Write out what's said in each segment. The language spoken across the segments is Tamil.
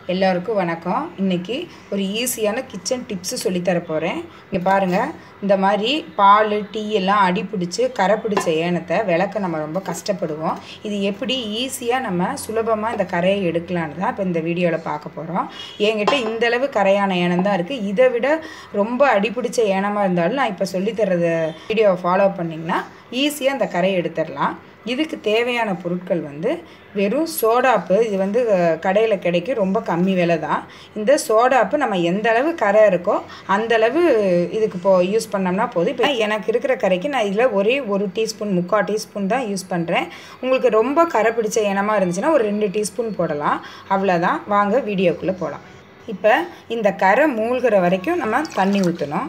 எல்லாருக்கும் வணக்கம் இன்னைக்கு ஒரு ஈஸியான கிச்சன் டிப்ஸு சொல்லித்தர போகிறேன் இங்கே பாருங்கள் இந்த மாதிரி பால் டீ எல்லாம் அடி பிடிச்சி கரை பிடிச்ச ஏனத்தை விளக்க நம்ம ரொம்ப கஷ்டப்படுவோம் இது எப்படி ஈஸியாக நம்ம சுலபமாக இந்த கரையை எடுக்கலான்னு தான் இப்போ இந்த வீடியோவில் பார்க்க போகிறோம் என்கிட்ட இந்த அளவு கரையான ஏனம் தான் இருக்குது இதை விட ரொம்ப அடிப்பிடிச்ச ஏனமாக இருந்தாலும் நான் இப்போ சொல்லித்தரத வீடியோவை ஃபாலோ பண்ணிங்கன்னா ஈஸியாக இந்த கரையை எடுத்துடலாம் இதுக்கு தேவையான பொருட்கள் வந்து வெறும் சோடாப்பு இது வந்து கடையில் கிடைக்கும் ரொம்ப கம்மி விலை தான் இந்த சோடாப்பு நம்ம எந்த அளவு கரை இருக்கோ அந்த அளவு இதுக்கு இப்போ யூஸ் பண்ணோம்னா போதும் இப்போ எனக்கு இருக்கிற கரைக்கு நான் இதில் ஒரே ஒரு டீஸ்பூன் முக்கால் டீஸ்பூன் தான் யூஸ் பண்ணுறேன் உங்களுக்கு ரொம்ப கரை பிடிச்ச இனமாக இருந்துச்சுன்னா ஒரு ரெண்டு டீஸ்பூன் போடலாம் அவ்வளோதான் வாங்க வீடியோக்குள்ளே போகலாம் இப்போ இந்த கரை மூழ்கிற வரைக்கும் நம்ம தண்ணி ஊற்றணும்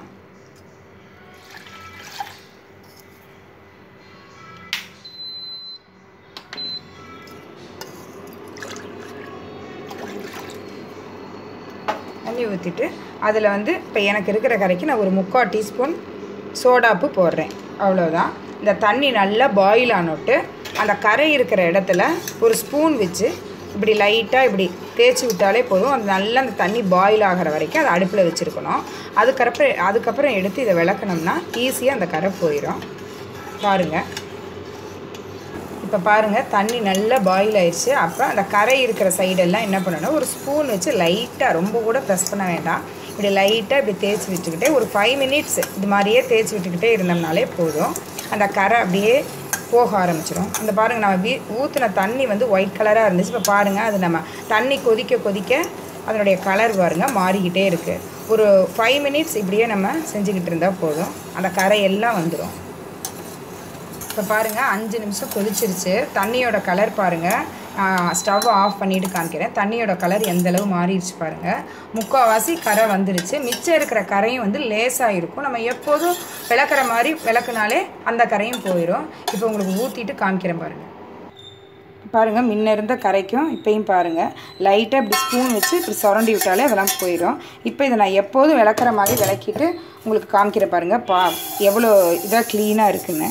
தண்ணி ஊற்றிட்டு அதில் வந்து இப்போ எனக்கு இருக்கிற கரைக்கு நான் ஒரு முக்கால் டீஸ்பூன் சோடாப்பு போடுறேன் அவ்வளோதான் இந்த தண்ணி நல்லா பாயில் ஆனோட்டு அந்த கரை இருக்கிற இடத்துல ஒரு ஸ்பூன் வச்சு இப்படி லைட்டாக இப்படி தேய்ச்சி விட்டாலே போதும் அது நல்லா அந்த தண்ணி பாயில் ஆகிற வரைக்கும் அதை அடுப்பில் வச்சுருக்கணும் அதுக்கப்புறம் அதுக்கப்புறம் எடுத்து இதை விளக்கணும்னா ஈஸியாக அந்த கரை போயிடும் பாருங்கள் இப்போ பாருங்கள் தண்ணி நல்லா பாயில் ஆயிடுச்சு அப்போ அந்த கரை இருக்கிற சைடெல்லாம் என்ன பண்ணணும் ஒரு ஸ்பூன் வச்சு லைட்டாக ரொம்ப கூட ப்ரெஸ் பண்ண வேண்டாம் இப்படி லைட்டாக இப்படி தேய்ச்சி விட்டுக்கிட்டே ஒரு ஃபைவ் மினிட்ஸ் இது மாதிரியே தேய்ச்சி விட்டுக்கிட்டே இருந்தோம்னாலே போதும் அந்த கரை அப்படியே போக ஆரம்பிச்சிடும் அந்த பாருங்கள் நம்ம வீ ஊற்றின தண்ணி வந்து ஒயிட் கலராக இருந்துச்சு இப்போ பாருங்கள் அது நம்ம தண்ணி கொதிக்க கொதிக்க அதனுடைய கலர் பாருங்கள் மாறிக்கிட்டே இருக்குது ஒரு ஃபைவ் மினிட்ஸ் இப்படியே நம்ம செஞ்சுக்கிட்டு இருந்தால் போதும் அந்த கரை எல்லாம் வந்துடும் இப்போ பாருங்கள் அஞ்சு நிமிஷம் கொதிச்சிருச்சு தண்ணியோட கலர் பாருங்கள் ஸ்டவ் ஆஃப் பண்ணிவிட்டு காமிக்கிறேன் தண்ணியோட கலர் எந்த அளவு மாறிடுச்சு பாருங்கள் முக்கால்வாசி கரை வந்துருச்சு மிச்சம் இருக்கிற கரையும் வந்து லேசாக இருக்கும் நம்ம எப்போதும் விளக்குற மாதிரி விளக்குனாலே அந்த கரையும் போயிடும் இப்போ உங்களுக்கு ஊற்றிட்டு காமிக்கிறேன் பாருங்கள் பாருங்கள் முன்ன இருந்த கரைக்கும் இப்பையும் பாருங்கள் லைட்டாக இப்படி ஸ்பூன் வச்சு இப்படி சுரண்டி விட்டாலே அதெல்லாம் போயிடும் இப்போ இதை நான் எப்போதும் விளக்குற மாதிரி விளக்கிட்டு உங்களுக்கு காமிக்கிற பாருங்கள் பா எவ்வளோ இதாக க்ளீனாக இருக்குன்னு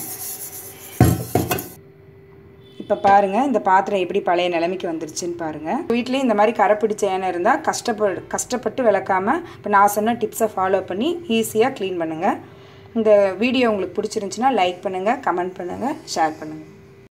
இப்போ பாருங்கள் இந்த பாத்திரம் எப்படி பழைய நிலைமைக்கு வந்துருச்சுன்னு பாருங்கள் வீட்லேயும் இந்த மாதிரி கரை பிடிச்ச ஏனம் இருந்தால் கஷ்டப்படு கஷ்டப்பட்டு விளக்காமல் இப்போ நான் சொன்ன டிப்ஸை ஃபாலோ பண்ணி ஈஸியாக க்ளீன் பண்ணுங்கள் இந்த வீடியோ உங்களுக்கு பிடிச்சிருந்துச்சின்னா லைக் பண்ணுங்கள் கமெண்ட் பண்ணுங்கள் ஷேர் பண்ணுங்கள்